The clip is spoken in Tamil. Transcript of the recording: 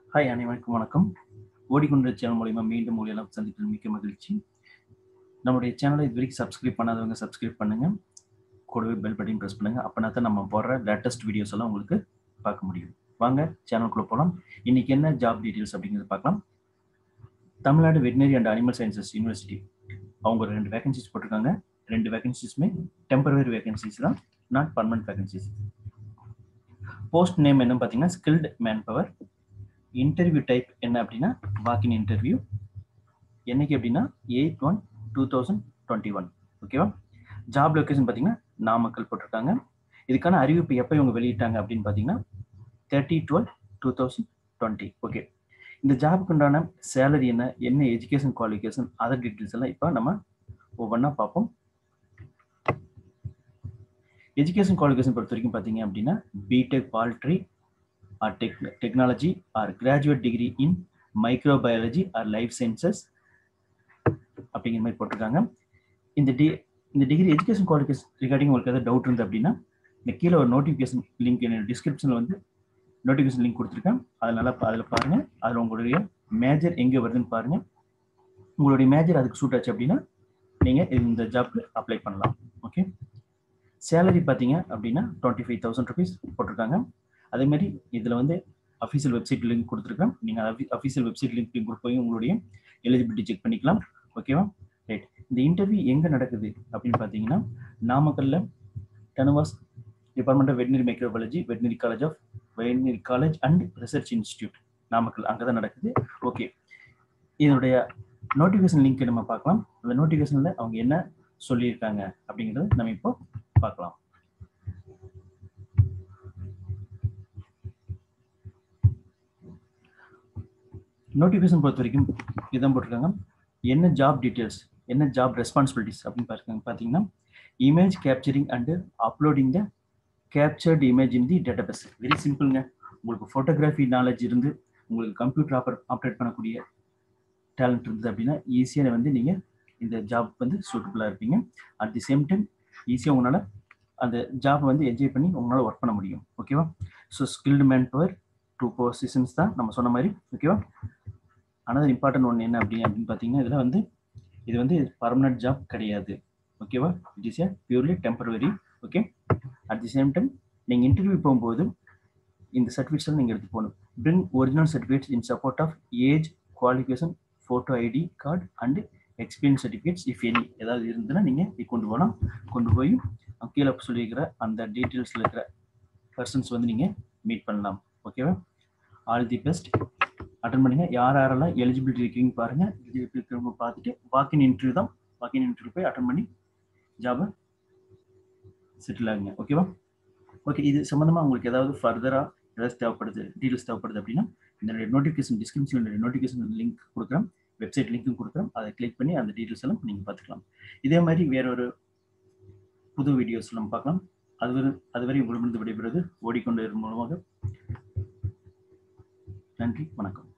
ஹாய் அனைவருக்கும் வணக்கம் ஓடிக்கொண்ட சேனல் மூலியமா மீண்டும் மூலியெல்லாம் சந்திப்பதில் மிக்க மகிழ்ச்சி நம்மளுடைய சேனலை இது வரைக்கும் சப்ஸ்கிரைப் பண்ணாதவங்க சப்ஸ்கிரைப் பண்ணுங்க கூடவே பெல் பட்டன் ப்ரெஸ் பண்ணுங்க அப்பனா தான் நம்ம போடுற லேட்டஸ்ட் வீடியோஸ் எல்லாம் உங்களுக்கு பார்க்க முடியும் வாங்க சேனலுக்குள்ள போகலாம் இன்னைக்கு என்ன ஜாப் டீட்டெயில்ஸ் அப்படிங்கிறத பார்க்கலாம் Tamil Nadu veterinary and animal sciences university அவங்க ஒரு ரெண்டு வேகன்சிஸ் போட்டிருக்காங்க ரெண்டு வேகன்சிஸுமே டெம்பரவரி வேகன்சிஸ் தான் not permanent vacancies post name என்ன பார்த்தீங்கன்னா skilled man power interview type என்ன அப்படின்னா வாக்கின் இன்டர்வியூ என்னைக்கு அப்படின்னா eight one two thousand twenty one ஓகேவா ஜாப் லொக்கேஷன் பார்த்தீங்கன்னா நாமக்கல் போட்டிருக்காங்க இதுக்கான அறிவிப்பு எப்போ இவங்க வெளியிட்டாங்க அப்படின்னு பார்த்தீங்கன்னா thirty twelve two thousand twenty okay இந்த ஜாபுக்கு உண்டான சேலரி என்ன என்ன எஜுகேஷன் குவாலிஃபிகேஷன் அதர் டீட்டெயில்ஸ் எல்லாம் இப்போ நம்ம ஒவ்வொன்றா பார்ப்போம் எஜுகேஷன் குவாலிஃபிகேஷன் பொறுத்த வரைக்கும் பார்த்தீங்க அப்படின்னா B Tech poultry or tech technology or graduate degree in microbiology or life sciences அப்படிங்கிற மாதிரி போட்டிருக்காங்க இந்த டி இந்த டிகிரி எஜுகேஷன் குவாலிஃபிகேஷன் ரிகார்டிங் உங்களுக்கு ஏதாவது டவுட் இருந்து அப்படின்னா இந்த கீழே ஒரு நோட்டிஃபிகேஷன் லிங்க் என்னோட டிஸ்கிரிப்ஷனில் வந்து நோட்டிஃபிகேஷன் லிங்க் கொடுத்துருக்கேன் அதனால அதில் பாருங்கள் அதில் உங்களுடைய மேஜர் எங்கே வருதுன்னு பாருங்கள் உங்களுடைய மேஜர் அதுக்கு சூட் ஆச்சு அப்படின்னா நீங்கள் இந்த ஜாப்க்கு அப்ளை பண்ணலாம் ஓகே சேலரி பார்த்தீங்க அப்படின்னா டுவெண்ட்டி ஃபைவ் தௌசண்ட் ருபீஸ் போட்டிருக்காங்க அதே மாதிரி இதில் வந்து அஃபீஷியல் வெப்சைட் லிங்க் கொடுத்துருக்கேன் நீங்கள் அஃபீஷியல் வெப்சைட் லிங்க் லிங்க் போய் உங்களுடைய எலிஜிபிலிட்டி செக் பண்ணிக்கலாம் ஓகேவா ரைட் இந்த இன்டர்வியூ எங்கே நடக்குது அப்படின்னு பார்த்தீங்கன்னா நாமக்கல்ல டெனவாஸ் department of veterinary microbiology veterinary college of veterinary college and research institute Namakkal அங்கே தான் நடக்குது ஓகே இதனுடைய நோட்டிஃபிகேஷன் லிங்க் நம்ம பார்க்கலாம் அந்த நோட்டிஃபிகேஷனில் அவங்க என்ன சொல்லியிருக்காங்க அப்படிங்கிறத நம்ம இப்போ பார்க்கலாம் நோட்டிஃபிகேஷன் பொறுத்த வரைக்கும் இதான் போட்டிருக்காங்க என்ன ஜாப் டீட்டெயில்ஸ் என்ன ஜாப் ரெஸ்பான்சிபிலிட்டிஸ் அப்படின்னு பார்த்துருக்காங்க பார்த்தீங்கன்னா image capturing and uploading the captured image in the database very சிம்பிளுங்க உங்களுக்கு ஃபோட்டோகிராஃபி நாலேஜ் இருந்து உங்களுக்கு கம்ப்யூட்டர் ஆப்பர் ஆப்ரேட் பண்ணக்கூடிய டேலண்ட் இருந்தது அப்படின்னா ஈஸியாக வந்து நீங்கள் இந்த ஜாப் வந்து சூட்டபுளாக இருப்பீங்க அட் தி சேம் டைம் ஈஸியாக உங்களால் அந்த ஜாப் வந்து என்ஜாய் பண்ணி உங்களால் ஒர்க் பண்ண முடியும் ஓகேவா so skilled man power two positions தான் நம்ம சொன்ன மாதிரி ஓகேவா அனதர் இம்பார்ட்டன்ட் ஒன்று என்ன அப்படின்னு அப்படின்னு பார்த்தீங்கன்னா இதில் வந்து இது வந்து பர்மனன்ட் ஜாப் கிடையாது ஓகேவா it is a purely temporary okay at the same time நீங்கள் இன்டர்வியூ போகும்போது இந்த சர்டிஃபிகேட்ஸ் நீங்கள் எடுத்து போகணும் bring original certificates in support of age qualification photo ID card and experience certificates if any ஏதாவது இருந்ததுன்னா நீங்கள் கொண்டு போகலாம் கொண்டு போய் கீழே சொல்லியிருக்கிற அந்த டீட்டெயில்ஸில் இருக்கிற பர்சன்ஸ் வந்து நீங்கள் மீட் பண்ணலாம் ஓகேவா ஆல் தி பெஸ்ட் அட்டன் பண்ணுங்க யார் யாரெல்லாம் எலிஜிபிலிட்டி இருக்கீங்க பாருங்க எலிஜிபிலிட்டி இருக்கிறவங்க பார்த்துட்டு வாக்கின் இன்டர்வியூ தான் வாக்கின் இன்டர்வியூ போய் அட்டன் பண்ணி ஜாபை செட்டில் ஆகுங்க ஓகேவா ஓகே இது சம்மந்தமாக உங்களுக்கு ஏதாவது ஃபர்தராக ஏதாவது தேவைப்படுது டீட்டெயில்ஸ் தேவைப்படுது அப்படின்னா இந்த நோட்டிஃபிகேஷன் டிஸ்கிரிப்ஷனில் நோட்டிஃபிகேஷன் லிங்க் கொடுக்குறேன் வெப்சைட் லிங்க்கும் கொடுக்குறேன் அதை கிளிக் பண்ணி அந்த டீட்டெயில்ஸ் எல்லாம் நீங்கள் பார்த்துக்கலாம் இதே மாதிரி வேற ஒரு புது வீடியோஸ் நம்ம பார்க்கலாம் அதுவரை அதுவரை உங்களிடமிருந்து விடைபெறுவது ஓடிக்கொண்டு மூலமாக நன்றி வணக்கம்